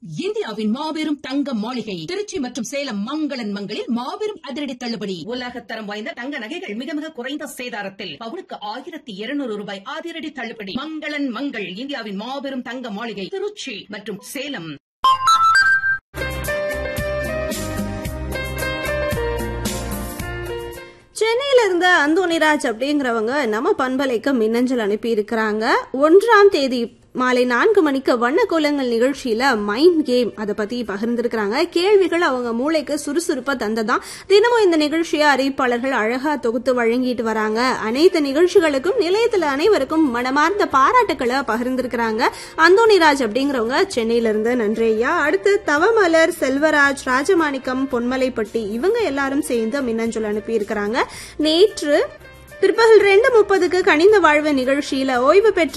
இந்தியாவின் மாபெரும் தங்க மாளிகை திருச்சி மற்றும் சேலம் மங்களன் மங்களில் மாபெரும் அதிரடி தள்ளுபடி உலகத்தரம் வாய்ந்த தங்க நகைகள் மிக மிக குறைந்த சேதாரத்தில் பவுனுக்கு ஆயிரத்தி இருநூறு ரூபாய் அதிரடி தள்ளுபடி மங்களன் மங்கள் இந்தியாவின் மாபெரும் தங்க மாளிகை திருச்சி மற்றும் சேலம் சென்னையில இருந்த அந்தோனிராஜ் அப்படிங்கிறவங்க நம்ம பண்பலைக்கு மின்னஞ்சல் அனுப்பி இருக்கிறாங்க ஒன்றாம் தேதி மாலை நான்கு மணிக்கு வண்ண கோலங்கள் நிகழ்ச்சியில மைண்ட் கேம் அதை பத்தி பகிர்ந்திருக்கிறாங்க கேள்விகள் அவங்க மூளைக்கு சுறுசுறுப்பா தந்ததான் தினமும் இந்த நிகழ்ச்சியை அறிவிப்பாளர்கள் அழகா தொகுத்து வழங்கிட்டு வராங்க அனைத்து நிகழ்ச்சிகளுக்கும் நிலையத்துல அனைவருக்கும் மனமார்ந்த பாராட்டுக்களை பகிர்ந்திருக்கிறாங்க அந்தோனிராஜ் அப்படிங்கிறவங்க சென்னையில இருந்து நன்றி ஐயா அடுத்து தவமலர் செல்வராஜ் ராஜமாணிக்கம் பொன்மலைப்பட்டி இவங்க எல்லாரும் சேர்ந்து மின்னஞ்சல் அனுப்பி இருக்கிறாங்க நேற்று பிற்பகல் ரெண்டு முப்பதுக்கு கனிந்த வாழ்வு நிகழ்ச்சியில ஓய்வு பெற்ற